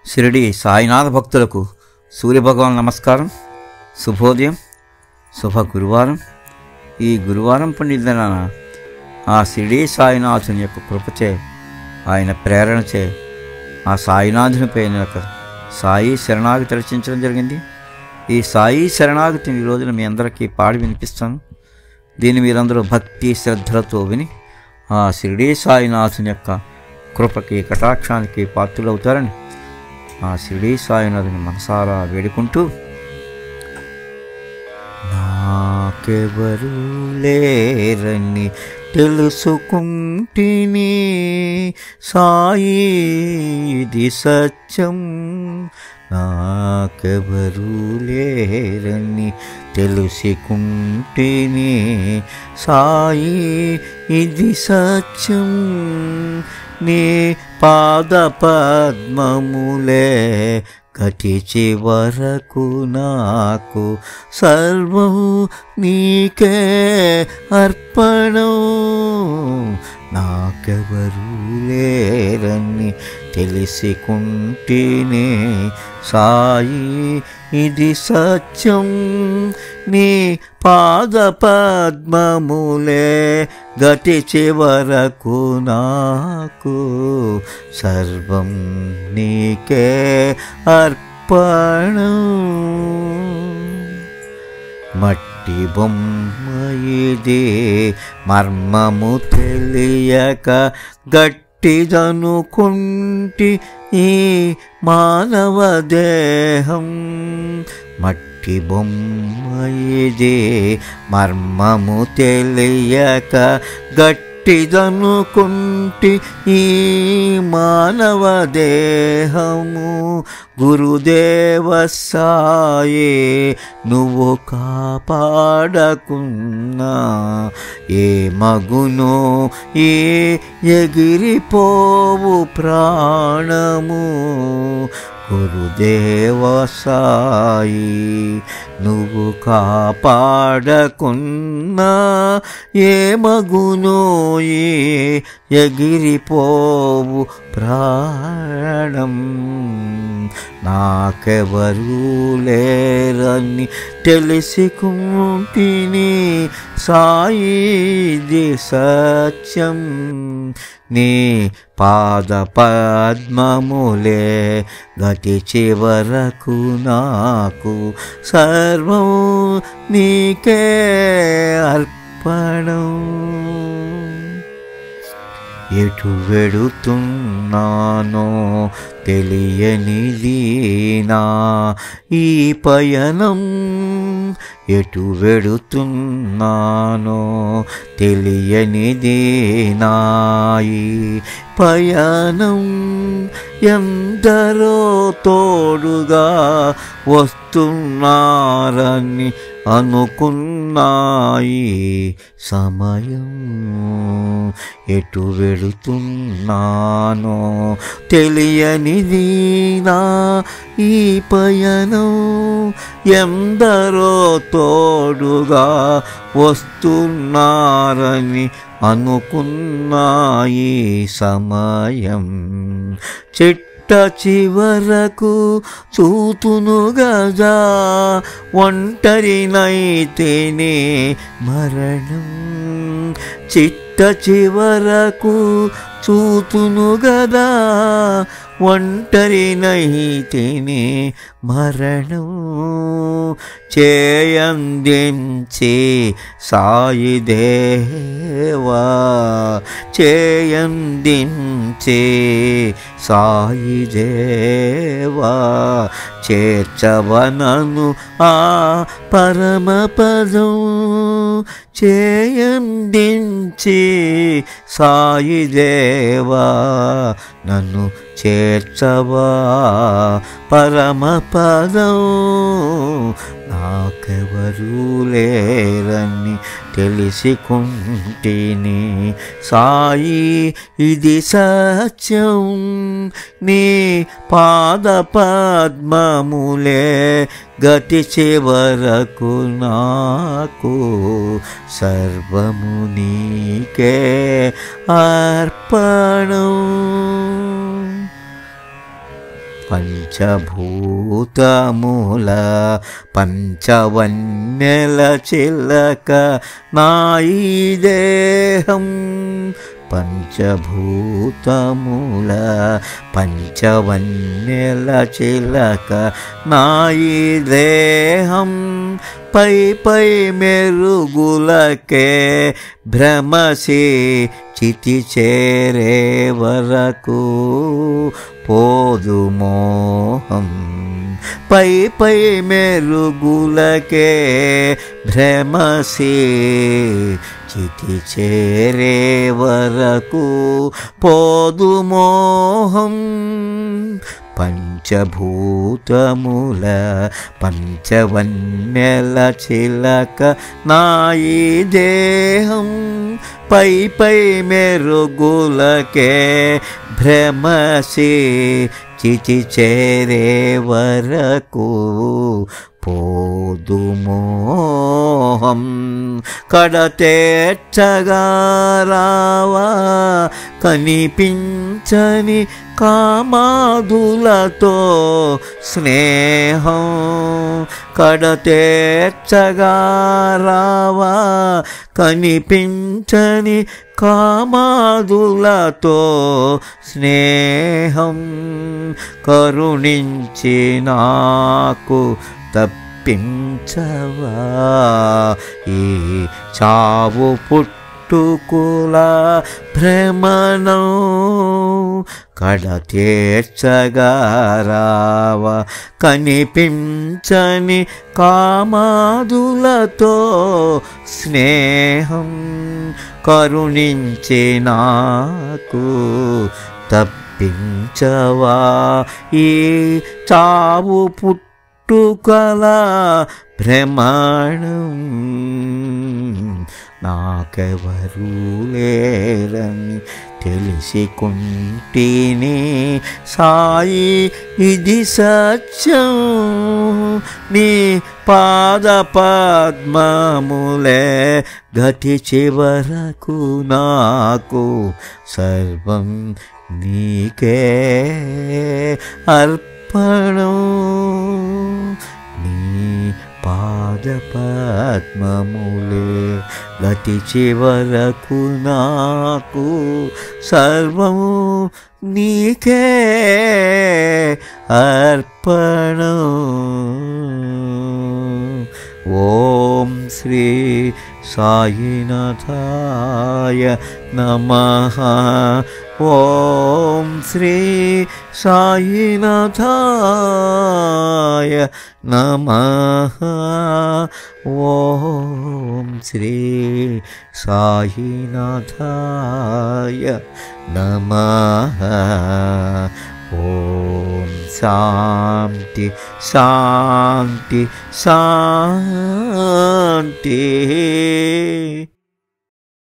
షిరిడి సాయినాథ భక్తులకు సూర్యభగవాన్ నమస్కారం శుభోదయం శుభ గురువారం ఈ గురువారం పండితున ఆ షిరిడి సాయినాథుని యొక్క కృపచే ఆయన ప్రేరణచే ఆ సాయినాథునిపై నేను ఒక సాయి శరణాగతి రచించడం జరిగింది ఈ సాయి శరణాగతిని ఈ రోజున మీ అందరికీ పాడి వినిపిస్తాను దీన్ని మీరందరూ భక్తి శ్రద్ధలతో విని ఆ షిరిడి సాయినాథుని యొక్క కృపకి కటాక్షానికి పాత్రులవుతారని ఆ షిరిడి సాయినాథుని మనసారా వేడుకుంటూ నాకెవరు లేరని తెలుసుకుంటిని సాయి ఇది సత్యం నాకెవరు లేరని తెలుసుకుంటిని సాయి ఇది సత్యం నీ పాద పద్మములే కటి చివరకు నాకు సర్వం నీకే అర్పణం నాకెవరు లేరని తెలిసికుంటేనే సాయి ఇది సత్యం నీ పాద పద్మములే గతి చివరకు నాకు సర్వం నీకే అర్పణం మట్టి బొమ్మ ఇది మర్మము తెలియక గట్టిదనుకుంటి ఈ మానవ దేహం మట్టి బొమ్మ ఇది మర్మము తెలియక గట్టిదనుకుంటి ఈ మానవ దేహము గురుదేవ సాయే నువ్వు కాపాడకున్నా ఏ మగునో ఏ ఎగిరిపోవు ప్రాణము గురుదేవ సాయి నువ్వు కాపాడకున్నా ఏ మగునో ఏ ఎగిరిపోవు ప్రాణం నాకెవరూ లేరని తెలిసికుంటిని సాయిది సత్యం నీ పాద పద్మములే గతి చివరకు నాకు సర్వం నీకే అర్పణం ఎటు వెడుతున్నానో తెలియనిది నా ఈ పయనం ఎటు వెడుతున్నానో తెలియనిది నా ఈ పయనం ఎందరో తోడుగా వస్తున్నారని అనుకున్నాయి సమయం ఎటు వెళుతున్నానో తెలియనిది నా ఈ పయనం ఎందరో తోడుగా వస్తున్నారని అనుకున్నాయి సమయం చెట్టు పుట్ట చివరకు చూతును గదా ఒంటరినైతేనే మరణం చిట్ట చివరకు చూతును గదా ఒంటరినైతేనే మరణం చేయందించి సాయి దేవా చేయందించి సాయి దేవా చేర్చవనను ఆ పరమ పదం చేయందించి సాయి దేవా నన్ను చేర్చవా పరమ పదం నాకెవరూ లేరని తెలిసికుంటేని సాయి ఇది సత్యం నీ పాద పద్మములే గతి చివరకు నాకు సర్వము నీకే అర్పణం పంచభూతముల పంచవన్నెల చిల్లక నాయి దేహం పంచభూతముల పంచవన్నెల చిలక నాయి దేహం పై పై మెరుగులకే భ్రమసి చితి చేరే వరకు పోదు మోహం పై పై మెరుగులకే భ్రమసి చితి చేరే వరకు పోదు మోహం పంచభూతముల పంచవన్నెల చిలక నాయి దేహం పై పై మెరుగులకే భ్రమసి చిచి చేరే వరకు పోదు మోహం కడతేచ్చగా రావా కనిపించని కామాదులతో స్నేహం కడతేచ్చగా రావా కనిపించని కామాదులతో స్నేహం కరుణించి నాకు తప్పించవా ఈ చావు పుట్టుకుల భ్రమణం కడ తీర్చగారావ కనిపించని కామాదులతో స్నేహం కరుణించి నాకు తప్పించవా ఈ చావు పుట్టుకల భ్రమణం నాకెవరూ లేరని తెలిసి కుంటిని సాయి ఇది సత్యం నీ పాద పద్మములే గతి చివరకు నాకు సర్వం నీకే అర్పణం నీ పాద పద్మములే గతి చివరకు నాకు సర్వము నీకే అర్పణం ఓం శ్రీ సాయినాథాయ నమ ఓం శ్రీ సాయినాథాయ నమ ఓం శ్రీ సాయినాథాయ నమ ఓం శాంతి శాంతి శాంతి